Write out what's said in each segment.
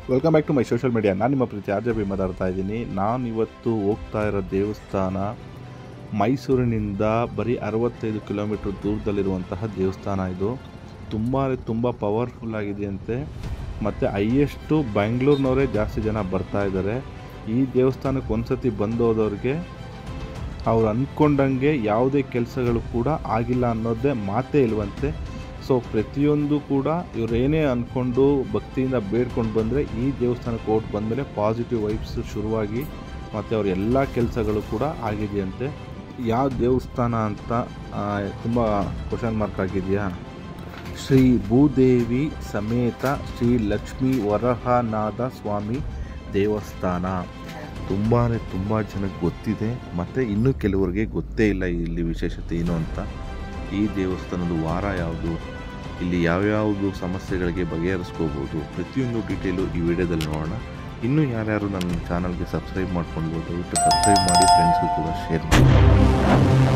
Welcome back to my social media ನಾನು ನಿಮ್ಮ ಪ್ರೀತಿ R J B ಮಾತಾಡ್ತಾ ಇದ್ದೀನಿ ನಾನು ಇವತ್ತು ಹೋಗ್ತಾ ಇರೋ ದೇವಸ್ಥಾನ ಮೈಸೂರಿನಿಂದ ಬರೀ ಅರವತ್ತೈದು ಕಿಲೋಮೀಟ್ರ್ ದೂರದಲ್ಲಿರುವಂತಹ ದೇವಸ್ಥಾನ ಇದು ತುಂಬ ತುಂಬ ಪವರ್ಫುಲ್ ಆಗಿದೆಯಂತೆ ಮತ್ತು ಹೈಯೆಸ್ಟು ಬ್ಯಾಂಗ್ಳೂರ್ನವರೇ ಜಾಸ್ತಿ ಜನ ಬರ್ತಾ ಇದ್ದಾರೆ ಈ ದೇವಸ್ಥಾನಕ್ಕೆ ಒಂದ್ಸತಿ ಬಂದೋದವ್ರಿಗೆ ಅವ್ರು ಅಂದ್ಕೊಂಡಂಗೆ ಯಾವುದೇ ಕೆಲಸಗಳು ಕೂಡ ಆಗಿಲ್ಲ ಅನ್ನೋದೇ ಮಾತೇ ಇಲ್ವಂತೆ ಸೊ ಪ್ರತಿಯೊಂದು ಕೂಡ ಇವರೇನೇ ಅಂದ್ಕೊಂಡು ಭಕ್ತಿಯಿಂದ ಬೇಡ್ಕೊಂಡು ಬಂದರೆ ಈ ದೇವಸ್ಥಾನಕ್ಕೆ ಹೋಗಿ ಬಂದಮೇಲೆ ಪಾಸಿಟಿವ್ ವೈಬ್ಸ್ ಶುರುವಾಗಿ ಮತ್ತು ಅವ್ರ ಎಲ್ಲ ಕೆಲಸಗಳು ಕೂಡ ಆಗಿದೆಯಂತೆ ಯಾವ ದೇವಸ್ಥಾನ ಅಂತ ತುಂಬ ಕ್ವಶನ್ ಮಾರ್ಕ್ ಆಗಿದೆಯಾ ಶ್ರೀ ಭೂದೇವಿ ಸಮೇತ ಶ್ರೀ ಲಕ್ಷ್ಮೀ ವರಹನಾಥ ಸ್ವಾಮಿ ದೇವಸ್ಥಾನ ತುಂಬಾ ತುಂಬ ಜನಕ್ಕೆ ಗೊತ್ತಿದೆ ಮತ್ತು ಇನ್ನೂ ಕೆಲವರಿಗೆ ಗೊತ್ತೇ ಇಲ್ಲ ಇಲ್ಲಿ ವಿಶೇಷತೆ ಏನು ಅಂತ ಈ ದೇವಸ್ಥಾನದ ವಾರ ಯಾವುದು ಇಲ್ಲಿ ಯಾವ್ಯಾವುದು ಸಮಸ್ಯೆಗಳಿಗೆ ಬಗೆಹರಿಸ್ಕೋಬೋದು ಪ್ರತಿಯೊಂದು ಡೀಟೇಲು ಈ ವಿಡಿಯೋದಲ್ಲಿ ನೋಡೋಣ ಇನ್ನೂ ಯಾರ್ಯಾರು ನನ್ನ ಚಾನಲ್ಗೆ ಸಬ್ಸ್ಕ್ರೈಬ್ ಮಾಡ್ಕೊಂಡು ದಯವಿಟ್ಟು ಸಬ್ಸ್ಕ್ರೈಬ್ ಮಾಡಿ ಫ್ರೆಂಡ್ಸ್ಗೂ ಕೂಡ ಶೇರ್ ಮಾಡಿ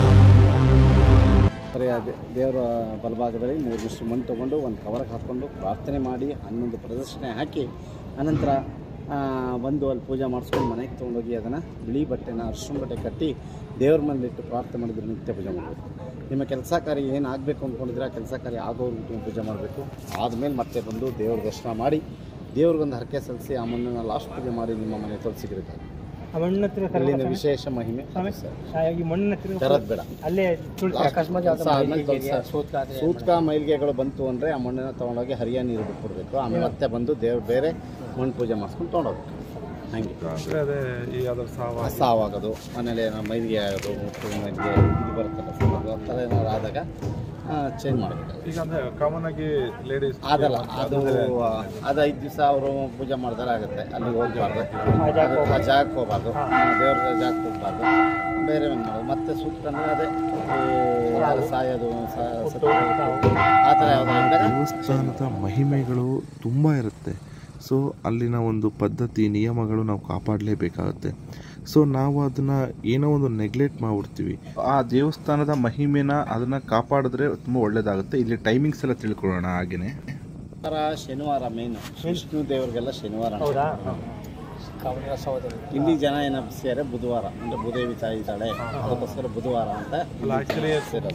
ಬರೀ ಅದೇ ದೇವರ ಬಲಭಾಗದಲ್ಲಿ ಮೂರು ಮುಷ್ಟು ಮಣ್ಣು ತೊಗೊಂಡು ಒಂದು ಕವರ್ಗೆ ಹಾಕ್ಕೊಂಡು ಪ್ರಾರ್ಥನೆ ಮಾಡಿ ಹನ್ನೊಂದು ಪ್ರದಕ್ಷಿಣೆ ಹಾಕಿ ಅನಂತರ ಆ, ಬಂದು ಅಲ್ಲಿ ಪೂಜೆ ಮಾಡಿಸ್ಕೊಂಡು ಮನೆಗೆ ತೊಗೊಂಡೋಗಿ ಅದನ್ನು ಬಿಳಿ ಬಟ್ಟೆನ ಅರ್ಶಿನ ಬಟ್ಟೆ ಕಟ್ಟಿ ದೇವ್ರ ಮನೇಲಿಟ್ಟು ಪ್ರಾರ್ಥನೆ ಮಾಡಿದ್ರೆ ನಿತ್ಯ ಪೂಜೆ ಮಾಡಬೇಕು ನಿಮ್ಮ ಕೆಲಸ ಕಾರ್ಯ ಏನು ಆಗಬೇಕು ಅಂದ್ಕೊಂಡಿದ್ರೆ ಆ ಕೆಲಸ ಕಾರ್ಯ ಆಗೋವರೆಗೂ ನೀವು ಪೂಜೆ ಮಾಡಬೇಕು ಆದಮೇಲೆ ಮತ್ತೆ ಬಂದು ದೇವ್ರ ದರ್ಶನ ಮಾಡಿ ದೇವ್ರಿಗೊಂದು ಹರಕೆ ಸಲ್ಲಿಸಿ ಆ ಮಣ್ಣನ್ನು ಲಾಸ್ಟ್ ಪೂಜೆ ಮಾಡಿ ನಿಮ್ಮ ಮನೆ ತೊಲಸಿಗಿರುತ್ತೆ ಆ ಮಣ್ಣಿನ ಹತ್ರ ಅಲ್ಲಿನ ವಿಶೇಷ ಮಹಿಮೆ ಸ್ವಾಮಿ ಆ, ಈ ಮಣ್ಣಿನ ಹತ್ರ ತರದ್ ಬೇಡ ಅಲ್ಲೇ ತುಳ್ಸಿ ಅಕಸ್ಮಾತ್ ಯಾವ್ದೋ ಆದ್ಮೇಲೆ ಮೈಲಿಗೆ ತೊಳ್ಸ- ಸೂತ್ಕ ಆದ್ರೆ ಸೂತ್ಕ ಮೈಲಿಗೆಗಳು ಬಂತು ಅಂದರೆ ಆ ಮಣ್ಣನ್ನು ತೊಗೊಂಡೋಗಿ ಹರಿಯ ನೀರು ಬಿಟ್ಬಿಡ್ಬೇಕು ಆಮೇಲೆ ಮತ್ತೆ ಬಂದು ದೇವ್ರು ಬೇರೆ ಮಣ್ಣು ಪೂಜೆ ಮಾಡಿಸ್ಕೊಂಡು ತೊಗೊಂಡೋಗ್ಬೇಕು ಹಾಗೆ ಸಾವಾಗೋದು ಆಮೇಲೆ ಏನೋ ಮೈಲಿಗೆ ಆಗೋದು ಮುಟ್ಟು ಮೈಲಿಗೆ ಇದು ಬರುತ್ತಲ್ಲ ಸಾವು, ಆ ಥರ ಏನಾದ್ರು ಆದಾಗ ಚೇಂಜ್ ಮಾಡಬೇಕು ಈಗ ಅಂದರೆ ಕಾಮನ್ ಆಗಿ ಲೇಡೀಸ್ ಅದಲ್ಲ ಅದು ಅದು ಐದು ದಿವಸ ಅವರು ಪೂಜೆ ಮಾಡಿದ್ರೆ ಆಗುತ್ತೆ ಅಲ್ಲಿಗೆ ಹೋಗ್ಬಾರ್ದು ಆ ಜಾಗಕ್ಕೆ ಹೋಗ್ಬಾರ್ದು ದೇವ್ರ ಜಾಗಕ್ಕೆ ಹೋಗ್ಬಾರ್ದು ಬೇರೆ ಏನು ಮಾಡೋದು ಮತ್ತೆ ಸೂಕ್ತ ಅಂದರೆ ಅದೇ ಈ ಯಾರು ಸಾಯೋದು ಸ- ಸತ್ತು ಹೋಗೋದು, ಆ ಥರ ಯಾವ್ದಾದ್ರು ಇದ್ದಾಗ ದೇವಸ್ಥಾನದ ಮಹಿಮೆಗಳು ತುಂಬ ಇರುತ್ತೆ ಸೊ ಅಲ್ಲಿನ ಒಂದು ಪದ್ಧತಿ ನಿಯಮಗಳು ನಾವು ಕಾಪಾಡಲೇಬೇಕಾಗುತ್ತೆ ಸೊ ನಾವು ಅದನ್ನು ಏನೋ ಒಂದು ನೆಗ್ಲೆಕ್ಟ್ ಮಾಡಿಬಿಡ್ತೀವಿ ಆ ದೇವಸ್ಥಾನದ ಮಹಿಮೆನ ಅದನ್ನು ಕಾಪಾಡಿದ್ರೆ ತುಂಬ ಒಳ್ಳೆಯದಾಗುತ್ತೆ ಇಲ್ಲಿ ಟೈಮಿಂಗ್ಸ್ ಎಲ್ಲ ತಿಳ್ಕೊಳ್ಳೋಣ ಹಾಗೆಯೇ ಶನಿವಾರ ಶನಿವಾರ ಮೇನು ವಿಷ್ಣು ದೇವ್ರಿಗೆಲ್ಲ ಶನಿವಾರ ಹೌದಾ ಕಾವಲಿನ ಸಹೋದರಿ ಇಲ್ಲಿ ಜನ ಏನಪ್ಪಿಸ್ಯಾರೆ ಬುಧವಾರ ಅಂದರೆ ಭೂದೇವಿ ತಾಯಿ ಇದ್ದಾಳೆ ಅದಕ್ಕೋಸ್ಕರ ಬುಧವಾರ ಅಂತ ಸೇರೋದು.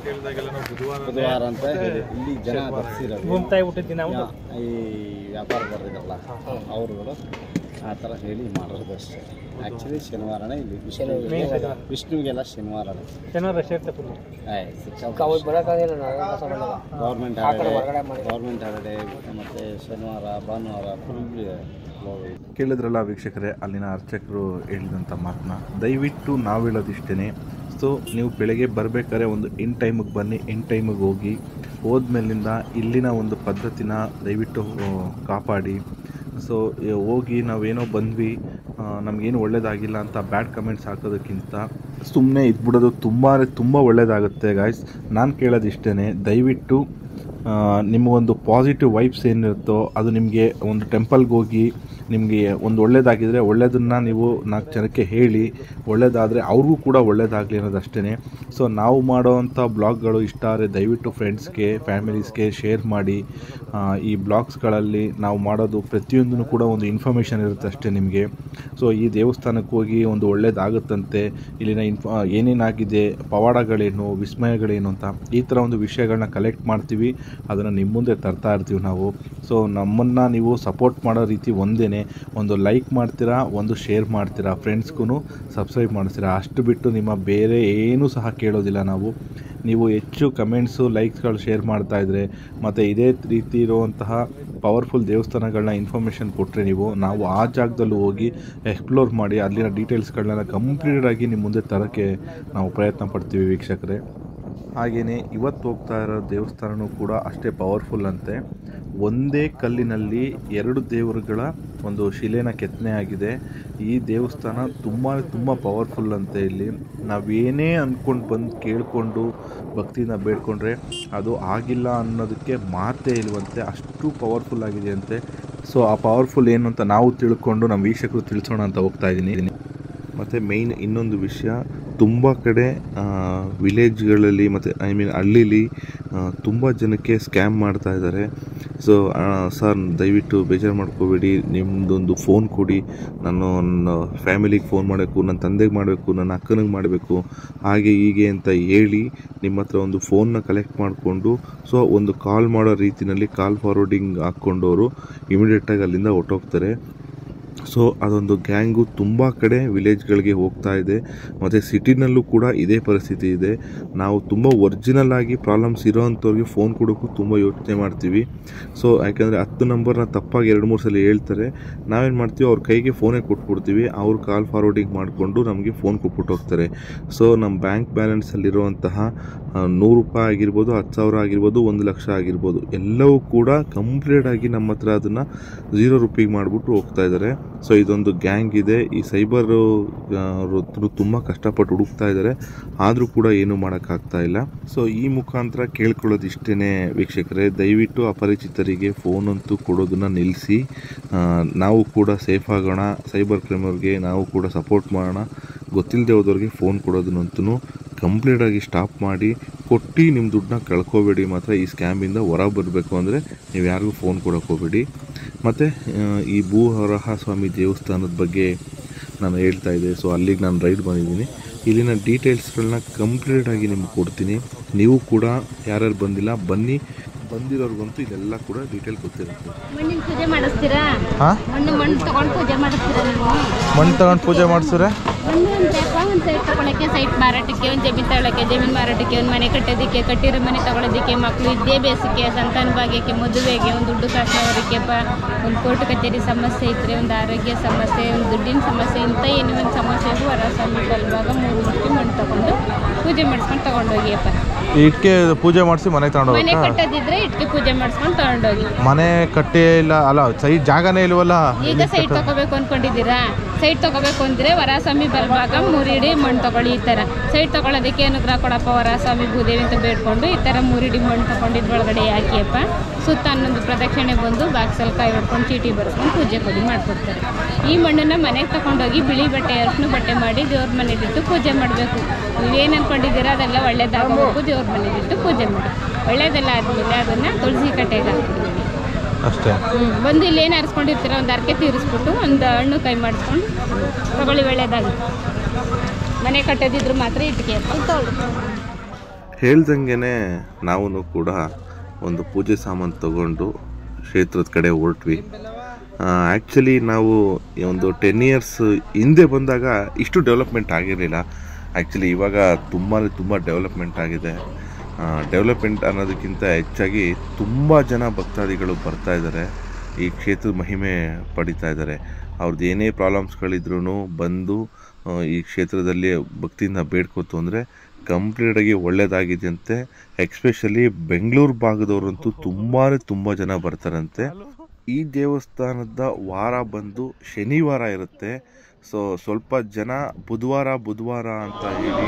ಬುಧವಾರ ಅಂತ ಹೇಳಿ ಇಲ್ಲಿ ಜನ ಬರ್ಸಿರೋದು ಭೂಮಿತಾಯಿ ಹುಟ್ಟಿದ ದಿನ ಉಂಟು ಯಾ- ಈ ವ್ಯಾಪಾರ ಬರ್ದಿರಲ್ಲ ಅವರುಗಳು ಆ ಥರ ಹೇಳಿ ಮಾಡೋದು ಅಷ್ಟೇ ಆ್ಯಕ್ಚುಲಿ ಶನಿವಾರನೇ ಇಲ್ಲಿ ವಿಷ್ಣು ವಿಷ್ಣುವಿಗೆಲ್ಲ ಶನಿವಾರನೇ ಶನಿವಾರ ಸೇರ್ತೆ full government government holiday government holiday ಮತ್ತು ಶನಿವಾರ ಭಾನುವಾರ ಫುಲ್ ಕೇಳಿದ್ರಲ್ಲ ವೀಕ್ಷಕರೇ ಅಲ್ಲಿನ ಅರ್ಚಕರು ಹೇಳಿದಂಥ ಮಾತನ್ನ ದಯವಿಟ್ಟು ನಾವು ಹೇಳೋದಿಷ್ಟೇ ಸೊ ನೀವು ಬೆಳಗ್ಗೆ ಬರಬೇಕಾದ್ರೆ ಒಂದು ಇನ್ ಟೈಮಿಗೆ ಬನ್ನಿ ಇನ್ ಟೈಮಿಗೆ ಹೋಗಿ ಹೋದ್ಮೇಲಿಂದ ಇಲ್ಲಿನ ಒಂದು ಪದ್ಧತಿನ ದಯವಿಟ್ಟು ಆ, ಕಾಪಾಡಿ ಸೊ ಹೋಗಿ ನಾವೇನೋ ಬಂದ್ವಿ ಆ, ನಮಗೇನು ಒಳ್ಳೇದಾಗಿಲ್ಲ ಅಂತ ಬ್ಯಾಡ್ ಕಮೆಂಟ್ಸ್ ಹಾಕೋದಕ್ಕಿಂತ ಸುಮ್ಮನೆ ಇದ್ಬಿಡೋದು ತುಂಬ ತುಂಬ ಒಳ್ಳೆಯದಾಗುತ್ತೆ ಗಾಯ್ಸ್ ನಾನು ಕೇಳೋದಿಷ್ಟೇ ದಯವಿಟ್ಟು ಆ, ನಿಮಗೊಂದು ಪಾಸಿಟಿವ್ ವೈಬ್ಸ್ ಏನಿರುತ್ತೋ ಅದು ನಿಮಗೆ ಒಂದು ಟೆಂಪಲ್ಗೆ ಹೋಗಿ ನಿಮಗೆ ಒಂದು ಒಳ್ಳೇದಾಗಿದ್ದರೆ ಒಳ್ಳೇದನ್ನು ನೀವು ನಾಲ್ಕು ಜನಕ್ಕೆ ಹೇಳಿ ಒಳ್ಳೇದಾದರೆ ಅವ್ರಿಗೂ ಕೂಡ ಒಳ್ಳೇದಾಗಲಿ ಅನ್ನೋದು ಅಷ್ಟೇ ಸೊ ನಾವು ಮಾಡೋವಂಥ ಬ್ಲಾಗ್ಗಳು ಇಷ್ಟ ಆದರೆ ದಯವಿಟ್ಟು ಫ್ರೆಂಡ್ಸ್ಗೆ ಫ್ಯಾಮಿಲೀಸ್ಗೆ ಶೇರ್ ಮಾಡಿ ಆ, ಈ ಬ್ಲಾಗ್ಸ್ಗಳಲ್ಲಿ ನಾವು ಮಾಡೋದು ಪ್ರತಿಯೊಂದೂ ಕೂಡ ಒಂದು ಇನ್ಫಾರ್ಮೇಷನ್ ಇರುತ್ತೆ ಅಷ್ಟೇ ನಿಮಗೆ ಸೊ ಈ ದೇವಸ್ಥಾನಕ್ಕೆ ಹೋಗಿ ಒಂದು ಒಳ್ಳೇದಾಗುತ್ತಂತೆ ಇಲ್ಲಿನ ಇನ್ಫ ಏನೇನಾಗಿದೆ ಪವಾಡಗಳೇನು ವಿಸ್ಮಯಗಳೇನು ಅಂತ ಈ ಥರ ಒಂದು ವಿಷಯಗಳನ್ನ ಕಲೆಕ್ಟ್ ಮಾಡ್ತೀವಿ ಅದನ್ನು ನಿಮ್ಮ ಮುಂದೆ ತರ್ತಾ ಇರ್ತೀವಿ ನಾವು ಸೊ ನಮ್ಮನ್ನು ನೀವು ಸಪೋರ್ಟ್ ಮಾಡೋ ರೀತಿ ಒಂದೇ ಒಂದು ಲೈಕ್ ಮಾಡ್ತೀರಾ ಒಂದು ಶೇರ್ ಮಾಡ್ತೀರಾ ಫ್ರೆಂಡ್ಸ್ಗೂ ಸಬ್ಸ್ಕ್ರೈಬ್ ಮಾಡ್ತೀರಾ ಅಷ್ಟು ಬಿಟ್ಟು ನಿಮ್ಮ ಬೇರೆ ಏನೂ ಸಹ ಕೇಳೋದಿಲ್ಲ ನಾವು ನೀವು ಹೆಚ್ಚು ಕಮೆಂಟ್ಸು ಲೈಕ್ಸ್ಗಳು ಶೇರ್ ಮಾಡ್ತಾ ಇದ್ರೆ ಮತ್ತು ಇದೇ ರೀತಿ ಇರುವಂತಹ ಪವರ್ಫುಲ್ ದೇವಸ್ಥಾನಗಳನ್ನ ಇನ್ಫಾರ್ಮೇಷನ್ ಕೊಟ್ಟರೆ ನೀವು ನಾವು ಆ ಜಾಗದಲ್ಲೂ ಹೋಗಿ ಎಕ್ಸ್ಪ್ಲೋರ್ ಮಾಡಿ ಅಲ್ಲಿನ ಡೀಟೇಲ್ಸ್ಗಳನ್ನ ಕಂಪ್ಲೀಟಾಗಿ ನಿಮ್ಮ ಮುಂದೆ ತರೋಕ್ಕೆ ನಾವು ಪ್ರಯತ್ನ ಪಡ್ತೀವಿ ವೀಕ್ಷಕರೇ ಹಾಗೆಯೇ ಇವತ್ತು ಹೋಗ್ತಾ ಇರೋ ದೇವಸ್ಥಾನವೂ ಕೂಡ ಅಷ್ಟೇ ಪವರ್ಫುಲ್ ಅಂತೆ ಒಂದೇ ಕಲ್ಲಿನಲ್ಲಿ ಎರಡು ದೇವರುಗಳ ಒಂದು ಶಿಲೆನ ಕೆತ್ತನೆ ಆಗಿದೆ ಈ ದೇವಸ್ಥಾನ ತುಂಬ ತುಂಬ ಪವರ್ಫುಲ್ ಅಂತೆ ಇಲ್ಲಿ ನಾವೇನೇ ಅಂದ್ಕೊಂಡು ಬಂದು ಕೇಳಿಕೊಂಡು ಭಕ್ತಿನ ಬೇಡ್ಕೊಂಡ್ರೆ ಅದು ಆಗಿಲ್ಲ ಅನ್ನೋದಕ್ಕೆ ಮಾತೇ ಇಲ್ವಂತೆ ಅಷ್ಟು ಪವರ್ಫುಲ್ ಆಗಿದೆ ಅಂತೆ ಸೊ ಆ ಪವರ್ಫುಲ್ ಏನು ಅಂತ ನಾವು ತಿಳ್ಕೊಂಡು ನಮ್ಮ ವೀಕ್ಷಕರು ತಿಳಿಸೋಣ ಅಂತ ಹೋಗ್ತಾ ಇದ್ದೀನಿ ಮತ್ತು ಮೇಯ್ನ್ ಇನ್ನೊಂದು ವಿಷಯ ತುಂಬ ಕಡೆ ವಿಲೇಜ್ಗಳಲ್ಲಿ ಮತ್ತು ಐ ಮೀನ್ ಹಳ್ಳೀಲಿ ತುಂಬ ಜನಕ್ಕೆ ಸ್ಕ್ಯಾಮ್ ಮಾಡ್ತಾ ಇದ್ದಾರೆ ಸೊ ಸರ್ ದಯವಿಟ್ಟು ಬೇಜಾರು ಮಾಡ್ಕೋಬೇಡಿ ನಿಮ್ಮದೊಂದು ಫೋನ್ ಕೊಡಿ ನಾನು ನನ್ನ ಫ್ಯಾಮಿಲಿಗೆ ಫೋನ್ ಮಾಡಬೇಕು ನನ್ನ ತಂದೆಗೆ ಮಾಡಬೇಕು ನನ್ನ ಅಕ್ಕನಿಗೆ ಮಾಡಬೇಕು ಹಾಗೆ ಹೀಗೆ ಅಂತ ಹೇಳಿ ನಿಮ್ಮ ಹತ್ರ ಒಂದು ಫೋನ್ನ ಕಲೆಕ್ಟ್ ಮಾಡಿಕೊಂಡು ಸೊ ಒಂದು ಕಾಲ್ ಮಾಡೋ ರೀತಿಯಲ್ಲಿ ಕಾಲ್ ಫಾರ್ವರ್ಡಿಂಗ್ ಹಾಕ್ಕೊಂಡವರು ಇಮಿಡಿಯೇಟಾಗಿ ಅಲ್ಲಿಂದ ಹೊರ್ಟೋಗ್ತಾರೆ ಸೊ ಅದೊಂದು ಗ್ಯಾಂಗು ತುಂಬ ಕಡೆ ವಿಲೇಜ್ಗಳಿಗೆ ಹೋಗ್ತಾ ಇದೆ ಮತ್ತು ಸಿಟಿನಲ್ಲೂ ಕೂಡ ಇದೇ ಪರಿಸ್ಥಿತಿ ಇದೆ ನಾವು ತುಂಬ ಒರಿಜಿನಲ್ ಆಗಿ ಪ್ರಾಬ್ಲಮ್ಸ್ ಇರೋವಂಥವ್ರಿಗೆ ಫೋನ್ ಕೊಡೋಕ್ಕೂ ತುಂಬ ಯೋಚನೆ ಮಾಡ್ತೀವಿ ಸೊ ಯಾಕಂದರೆ ಹತ್ತು ನಂಬರ್ನ ತಪ್ಪಾಗಿ ಎರಡು ಮೂರು ಸಲ ಹೇಳ್ತಾರೆ ನಾವೇನು ಮಾಡ್ತೀವಿ ಅವ್ರ ಕೈಗೆ ಫೋನೇ ಕೊಟ್ಬಿಡ್ತೀವಿ ಅವ್ರು ಕಾಲ್ ಫಾರ್ವರ್ಡಿಂಗ್ ಮಾಡಿಕೊಂಡು ನಮಗೆ ಫೋನ್ ಕೊಟ್ಬಿಟ್ಟು ಹೋಗ್ತಾರೆ ಸೊ ನಮ್ಮ ಬ್ಯಾಂಕ್ ಬ್ಯಾಲೆನ್ಸಲ್ಲಿರುವಂತಹ ನೂರು ರೂಪಾಯಿ ಆಗಿರ್ಬೋದು ಹತ್ತು ಸಾವಿರ ಆಗಿರ್ಬೋದು ಒಂದು ಲಕ್ಷ ಆಗಿರ್ಬೋದು ಎಲ್ಲವೂ ಕೂಡ ಕಂಪ್ಲೀಟ್ ಆಗಿ ನಮ್ಮ ಹತ್ರ ಅದನ್ನು ಝೀರೋ ರುಪಿಗೆ ಮಾಡಿಬಿಟ್ಟು ಹೋಗ್ತಾ ಇದ್ದಾರೆ ಸೊ ಇದೊಂದು ಗ್ಯಾಂಗ್ ಇದೆ ಈ ಸೈಬರು ತುಂಬ ಕಷ್ಟಪಟ್ಟು ಹುಡುಕ್ತಾ ಇದ್ದಾರೆ ಆದರೂ ಕೂಡ ಏನೂ ಮಾಡೋಕ್ಕಾಗ್ತಾ ಇಲ್ಲ ಸೊ ಈ ಮುಖಾಂತರ ಕೇಳ್ಕೊಳ್ಳೋದು ಇಷ್ಟೇ ವೀಕ್ಷಕರೇ ದಯವಿಟ್ಟು ಅಪರಿಚಿತರಿಗೆ ಫೋನ್ ಅಂತೂ ಕೊಡೋದನ್ನು ನಿಲ್ಲಿಸಿ ಆ, ನಾವು ಕೂಡ ಸೇಫ್ ಆಗೋಣ ಸೈಬರ್ ಕ್ರೈಮವ್ರಿಗೆ ನಾವು ಕೂಡ ಸಪೋರ್ಟ್ ಮಾಡೋಣ ಗೊತ್ತಿಲ್ಲದೆ ಹೋದವ್ರಿಗೆ ಫೋನ್ ಕೊಡೋದನ್ನಂತೂ ಕಂಪ್ಲೀಟಾಗಿ ಸ್ಟಾಪ್ ಮಾಡಿ ಕೊಟ್ಟು ನಿಮ್ಮ ದುಡ್ಡನ್ನ ಕಳ್ಕೊಬೇಡಿ ಮಾತ್ರ ಈ ಸ್ಕ್ಯಾಮಿಂದ ಹೊರ ಬರಬೇಕು ಅಂದರೆ ನೀವು ಯಾರಿಗೂ ಫೋನ್ ಕೊಡೋಕೆ ಹೋಗಬೇಡಿ ಮತ್ತು ಈ ಭೂವರಹ ಸ್ವಾಮಿ ದೇವಸ್ಥಾನದ ಬಗ್ಗೆ ನಾನು ಹೇಳ್ತಾ ಇದ್ದೆ ಸೊ ಅಲ್ಲಿಗೆ ನಾನು ರೈಡ್ ಬಂದಿದ್ದೀನಿ ಇಲ್ಲಿನ ಡೀಟೇಲ್ಸ್ಗಳನ್ನ ಕಂಪ್ಲೀಟಾಗಿ ನಿಮ್ಗೆ ಕೊಡ್ತೀನಿ ನೀವು ಕೂಡ ಯಾರ್ಯಾರು ಬಂದಿಲ್ಲ ಬನ್ನಿ ಬಂದಿರೋರ್ಗಂತೂ ಇದೆಲ್ಲ ಕೂಡ ಡೀಟೇಲ್ ಗೊತ್ತಿರುತ್ತೆ ಮಣ್ಣಿನ ಪೂಜೆ ಮಾಡಿಸ್ತೀರಾ ಹಾಂ ಮಣ್ಣು ಮಣ್ಣು ತಗೊಂಡು ಪೂಜೆ ಮಾಡಿಸ್ತೀರಾ ನೀವು ಮಣ್ಣು ತಗೊಂಡು ಪೂಜೆ ಮಾಡಿಸಿದ್ರೆ ಮಣ್ಣು ಅಂದ್ರಪ್ಪ ಒಂದು ಸೈಟ್ ತಗೊಳಕ್ಕೆ ಸೈಟ್ ಮಾರಾಟಕ್ಕೆ ಒಂದು ಜಮೀನು ತಗೊಳಕ್ಕೆ ಜಮೀನು ಮಾರಾಟಕ್ಕೆ ಒಂದು ಮನೆ ಕಟ್ಟೋದಕ್ಕೆ ಕಟ್ಟಿರೋ ಮನೆ ತಗೊಳೋದಕ್ಕೆ ಮಕ್ಕಳು ವಿದ್ಯಾಭ್ಯಾಸಕ್ಕೆ ಸಂತಾನ ಭಾಗ್ಯಕ್ಕೆ ಮದುವೆಗೆ ಒಂದು ದುಡ್ಡು ಕಾಸಿನವರಿಗೆಪ್ಪ ಒಂದು ಕೋರ್ಟ್ ಕಚೇರಿ ಸಮಸ್ಯೆ ಇದ್ದರೆ ಒಂದು ಆರೋಗ್ಯ ಸಮಸ್ಯೆ ಒಂದು ದುಡ್ಡಿನ ಸಮಸ್ಯೆ ಇಂಥ ಏನೋ ಒಂದು ಸಮಸ್ಯೆಗೂ ವರಸ್ವಾಮಿ ಬಲಭಾಗ ಮೂರು ಮುಟ್ಟಿ ಮಣ್ಣು ತಗೊಂಡು ಪೂಜೆ ಮಾಡಿಸ್ಕೊಂಡು ತಗೊಂಡೋಗಿಯಪ್ಪ ಇಟ್ಕೆ ಪೂಜೆ ಮಾಡಿಸಿ ಮನೆಗೆ ತಗೊಂಡು ಮನೆ ಹೋಗ್ಬೇಕಾ ಕಟ್ಟೋದಿದ್ರೆ ಇಟ್ಕೆ ಪೂಜೆ ಮಾಡಿಸ್ಕೊಂಡು ತಗೊಂಡೋಗಿ ಮನೆ ಕಟ್ಟೇ ಇಲ್ಲ ಅಲ್ಲ ಸೈಡ್ ಜಾಗನೇ ಇಲ್ವಲ್ಲ ಈಗ ಸೈಟ್ ತಗೋಬೇಕು ಅನ್ಕೊಂಡಿದ್ದೀರಾ ಸೈಟ್ ತಗೋಬೇಕು ಅಂದ್ರೆ ವರಸ್ವಾಮಿ ಬಲಭಾಗ ಮೂರಿಡಿ ಮಣ್ಣು ತಗೊಳ್ಳಿ ಈ ಥರ ಸೈಟ್ ತಗೊಳ್ಳೋದಕ್ಕೆ ಅನುಗ್ರಹ ಕೊಡಪ್ಪ ವರಸ್ವಾಮಿ ಭೂದೇವಿ ಅಂತ ಬೇಡ್ಕೊಂಡು ಈ ಥರ ಮೂರಿಡಿ ಮಣ್ಣು ತಗೊಂಡಿದ್ ಒಳಗಡೆ ಹಾಕಿಯಪ್ಪ ಸುತ್ತ ಹನ್ನೊಂದು ಪ್ರದಕ್ಷಿಣೆ ಬಂದು ಬಾಕ್ಸಲ್ಲಿ ಕಾಯಿ ಹೊಡ್ಕೊಂಡು ಚೀಟಿ ಬರ್ಸ್ಕೊಂಡು ಪೂಜೆ ಕೊಡಿ ಮಾಡ್ಕೊಡ್ತಾರೆ ಈ ಮಣ್ಣನ್ನ ಮನೆಗೆ ತಗೊಂಡೋಗಿ ಬಿಳಿ ಬಟ್ಟೆ ಅರ್ಶಿನ ಬಟ್ಟೆ ಮಾಡಿ ದೇವ್ರ ಮನೆಗಿಟ್ಟು ಪೂಜೆ ಮಾಡಬೇಕು ನೀವೇನು ಅನ್ಕೊಂಡಿದ್ದೀರಾ ಅದೆಲ್ಲ ಒಳ್ಳೇದಾಗಬೇಕು ದೇವ್ರ ಮನೆಗಿಟ್ಟು ಪೂಜೆ ಮಾಡಿ ಒಳ್ಳೇದೆಲ್ಲ ಆದಮೇಲೆ ಅದನ್ನು ತುಳಸಿ ಕಟ್ಟೆಗೆ ಹಾಕ್ಬಿಡ್ಬೇಕು ಅಷ್ಟೇ ಹ್ಮ್. ಬಂದು ಇಲ್ಲಿ ಏನು ಹರಿಸ್ಕೊಂಡಿರ್ತೀರ ಒಂದು ಅರ್ಕೆ ತೀರಿಸ್ಬಿಟ್ಟು ಒಂದು ಹಣ್ಣು ಕೈ ಮಾಡಿಸ್ಕೊಂಡು ತಗೊಳ್ಳಿ ಒಳ್ಳೇದಾಗುತ್ತೆ ಮನೆ ಕಟ್ಟೋದಿದ್ರು ಮಾತ್ರ ಇಟ್ಕೆ ತಗೊಳ್ಳಿ ಹೇಳ್ದಂಗೆ ನಾವು ಕೂಡ ಒಂದು ಪೂಜೆ ಸಾಮಾನು ತಗೊಂಡು ಕ್ಷೇತ್ರದ ಕಡೆ ಹೊರಟ್ವಿ ಆ್ಯಕ್ಚುಲಿ ನಾವು ಈ ಒಂದು ಟೆನ್ ಇಯರ್ಸ್ ಹಿಂದೆ ಬಂದಾಗ ಇಷ್ಟು ಡೆವಲಪ್ಮೆಂಟ್ ಆಗಿರಲಿಲ್ಲ ಆ್ಯಕ್ಚುಲಿ ಇವಾಗ ತುಂಬಾ ತುಂಬ ಡೆವಲಪ್ಮೆಂಟ್ ಆಗಿದೆ ಡೆವಲಪ್ಮೆಂಟ್ ಅನ್ನೋದಕ್ಕಿಂತ ಹೆಚ್ಚಾಗಿ ತುಂಬ ಜನ ಭಕ್ತಾದಿಗಳು ಬರ್ತಾ ಇದ್ದಾರೆ ಈ ಕ್ಷೇತ್ರದ ಮಹಿಮೆ ಪಡಿತಾ ಇದ್ದಾರೆ ಅವ್ರದ್ದು ಏನೇ ಪ್ರಾಬ್ಲಮ್ಸ್ಗಳಿದ್ರೂ ಬಂದು ಆ, ಈ ಕ್ಷೇತ್ರದಲ್ಲಿ ಭಕ್ತಿಯಿಂದ ಬೇಡ್ಕೋತು ಅಂದರೆ ಕಂಪ್ಲೀಟಾಗಿ ಒಳ್ಳೇದಾಗಿದೆಯಂತೆ ಎಕ್ಸ್ಪೆಷಲಿ ಬೆಂಗಳೂರು ಭಾಗದವರಂತೂ ತುಂಬಾ ತುಂಬ ಜನ ಬರ್ತಾರಂತೆ ಈ ದೇವಸ್ಥಾನದ ವಾರ ಬಂದು ಶನಿವಾರ ಇರುತ್ತೆ ಸೊ ಸ್ವಲ್ಪ ಜನ ಬುಧವಾರ ಬುಧವಾರ ಅಂತ ಹೇಳಿ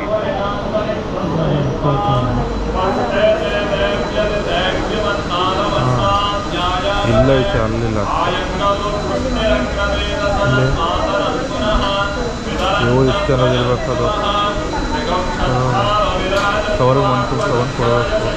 ಇಲ್ಲ ಐತೆ ಅಲ್ಲಿಲ್ಲ ಅಯ್ಯೋ ಇಷ್ಟು ಅನ್ನೋದು ಇರ್ಬೇಕು ಅದು ಕವರ್ ಮಂಟು ತಗೊಂಡು ಕೊಡಬೇಕು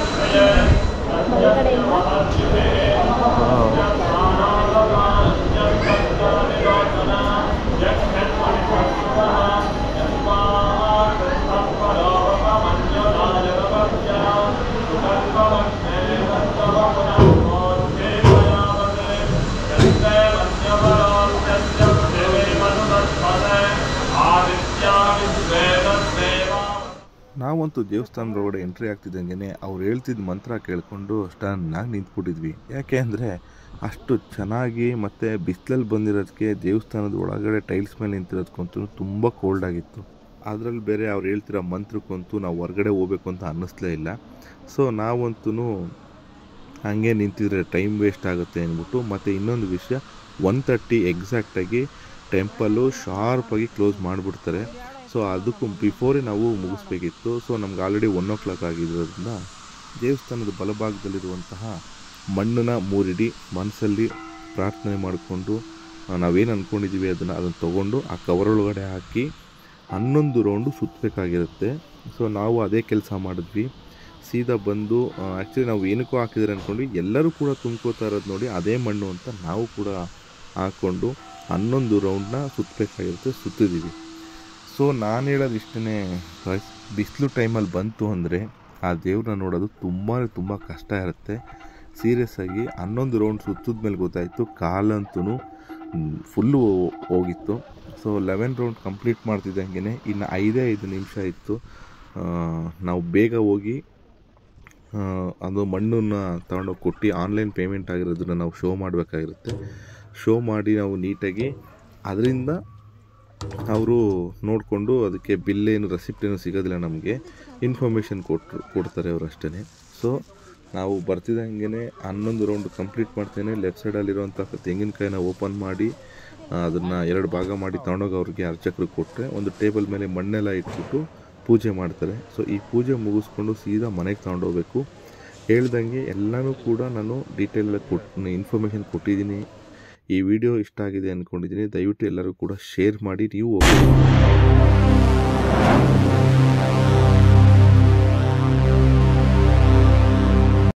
ನಾವಂತೂ ದೇವಸ್ಥಾನದ ಒಳಗಡೆ ಎಂಟ್ರಿ ಆಗ್ತಿದ್ದಂಗೆ ಅವ್ರು ಹೇಳ್ತಿದ್ದ ಮಂತ್ರ ಕೇಳಿಕೊಂಡು ಸ್ಟನ್ನಾಗಿ ನಿಂತ್ಬಿಟ್ಟಿದ್ವಿ ಯಾಕೆ ಅಂದರೆ ಅಷ್ಟು ಚೆನ್ನಾಗಿ ಮತ್ತು ಬಿಸಿಲಲ್ಲಿ ಬಂದಿರೋದಕ್ಕೆ ದೇವಸ್ಥಾನದ ಒಳಗಡೆ ಟೈಲ್ಸ್ ಮೇಲೆ ನಿಂತಿರೋದಕ್ಕಂತೂ ತುಂಬ ಕೋಲ್ಡ್ ಆಗಿತ್ತು ಅದರಲ್ಲಿ ಬೇರೆ ಅವ್ರು ಹೇಳ್ತಿರೋ ಮಂತ್ರಕ್ಕಂತೂ ನಾವು ಹೊರಗಡೆ ಹೋಗ್ಬೇಕು ಅಂತ ಅನ್ನಿಸ್ಲೇ ಇಲ್ಲ ಸೊ ನಾವಂತೂ ಹಾಗೆ ನಿಂತಿದ್ರೆ ಟೈಮ್ ವೇಸ್ಟ್ ಆಗುತ್ತೆ ಅಂದ್ಬಿಟ್ಟು ಮತ್ತು ಇನ್ನೊಂದು ವಿಷಯ ಒನ್ ತರ್ಟಿ ಎಕ್ಸಾಕ್ಟಾಗಿ ಟೆಂಪಲ್ಲು ಶಾರ್ಪಾಗಿ ಕ್ಲೋಸ್ ಮಾಡಿಬಿಡ್ತಾರೆ ಸೊ ಅದಕ್ಕೂ ಬಿಫೋರೇ ನಾವು ಮುಗಿಸ್ಬೇಕಿತ್ತು ಸೊ ನಮ್ಗೆ ಆಲ್ರೆಡಿ ಒನ್ ಓ ಕ್ಲಾಕ್ ಆಗಿರೋದ್ರಿಂದ ದೇವಸ್ಥಾನದ ಬಲಭಾಗದಲ್ಲಿರುವಂತಹ ಮಣ್ಣನ್ನ ಮೂರಿಡಿ ಮನಸ್ಸಲ್ಲಿ ಪ್ರಾರ್ಥನೆ ಮಾಡಿಕೊಂಡು ನಾವೇನು ಅಂದ್ಕೊಂಡಿದ್ದೀವಿ ಅದನ್ನು ಅದನ್ನು ತೊಗೊಂಡು ಆ ಕವರ್ ಒಳಗಡೆ ಹಾಕಿ ಹನ್ನೊಂದು ರೌಂಡು ಸುತ್ತಬೇಕಾಗಿರುತ್ತೆ ಸೊ ನಾವು ಅದೇ ಕೆಲಸ ಮಾಡಿದ್ವಿ ಸೀದಾ ಬಂದು ಆ್ಯಕ್ಚುಲಿ ನಾವು ಏನಕ್ಕೂ ಹಾಕಿದ್ರೆ ಅಂದ್ಕೊಂಡು ಎಲ್ಲರೂ ಕೂಡ ತುಂಬ್ಕೋತಾ ಇರೋದು ನೋಡಿ ಅದೇ ಮಣ್ಣು ಅಂತ ನಾವು ಕೂಡ ಹಾಕ್ಕೊಂಡು ಹನ್ನೊಂದು ರೌಂಡ್ನ ಸುತ್ತಬೇಕಾಗಿರುತ್ತೆ ಸುತ್ತಿದ್ದೀವಿ ಸೊ ನಾನು ಹೇಳೋದು ಇಷ್ಟೇ ಬಿಸಿಲು ಟೈಮಲ್ಲಿ ಬಂತು ಅಂದರೆ ಆ ದೇವ್ರನ್ನ ನೋಡೋದು ತುಂಬ ತುಂಬ ಕಷ್ಟ ಇರುತ್ತೆ ಸೀರಿಯಸ್ ಆಗಿ ಹನ್ನೊಂದು ರೌಂಡ್ ಸುತ್ತಿದ ಮೇಲೆ ಗೊತ್ತಾಯಿತು ಕಾಲಂತೂ ಫುಲ್ಲು ಹೋಗಿತ್ತು ಸೊ ಲೆವೆನ್ ರೌಂಡ್ ಕಂಪ್ಲೀಟ್ ಮಾಡ್ತಿದ್ದಂಗೆ ಇನ್ನು ಐದೇ ಐದು ನಿಮಿಷ ಇತ್ತು ಆ, ನಾವು ಬೇಗ ಹೋಗಿ ಆ, ಅದು ಮಣ್ಣನ್ನು ತಗೊಂಡೋಗಿ ಕೊಟ್ಟು ಆನ್ಲೈನ್ ಪೇಮೆಂಟ್ ಆಗಿರೋದನ್ನ ನಾವು ಶೋ ಮಾಡಬೇಕಾಗಿರುತ್ತೆ ಶೋ ಮಾಡಿ ನಾವು ನೀಟಾಗಿ ಅದರಿಂದ ಅವರು ನೋಡಿಕೊಂಡು ಅದಕ್ಕೆ ಬಿಲ್ ಏನು ರೆಸಿಪ್ಟ್ ಏನು ಸಿಗೋದಿಲ್ಲ ನಮಗೆ ಇನ್ಫಾರ್ಮೇಷನ್ ಕೊಟ್ಟರು ಕೊಡ್ತಾರೆ ಅವರು ಅಷ್ಟೇ ಸೊ ನಾವು ಬರ್ತಿದ್ದಂಗೆ ಹನ್ನೊಂದು ರೌಂಡ್ ಕಂಪ್ಲೀಟ್ ಮಾಡ್ತೇನೆ ಲೆಫ್ಟ್ ಸೈಡಲ್ಲಿರುವಂಥ ತೆಂಗಿನಕಾಯಿನ ಓಪನ್ ಮಾಡಿ ಅದನ್ನು ಎರಡು ಭಾಗ ಮಾಡಿ ತಗೊಂಡೋಗಿ ಅವ್ರಿಗೆ ಅರ್ಚಕರಿಗೆ ಕೊಟ್ಟರೆ ಒಂದು ಟೇಬಲ್ ಮೇಲೆ ಮಣ್ಣೆಲ್ಲ ಇಟ್ಬಿಟ್ಟು ಪೂಜೆ ಮಾಡ್ತಾರೆ ಸೊ ಈ ಪೂಜೆ ಮುಗಿಸ್ಕೊಂಡು ಸೀದಾ ಮನೆಗೆ ತಗೊಂಡೋಗ್ಬೇಕು ಹೇಳ್ದಂಗೆ ಎಲ್ಲನೂ ಕೂಡ ನಾನು ಡೀಟೇಲಾಗಿ ಕೊಟ್ಟು ಇನ್ಫಾರ್ಮೇಷನ್ ಕೊಟ್ಟಿದ್ದೀನಿ ಈ ವಿಡಿಯೋ ಇಷ್ಟ ಆಗಿದೆ ಅಂದ್ಕೊಂಡಿದ್ದೀನಿ ದಯವಿಟ್ಟು ಎಲ್ಲರೂ ಕೂಡ ಶೇರ್ ಮಾಡಿ ನೀವು ಹೋಗಿ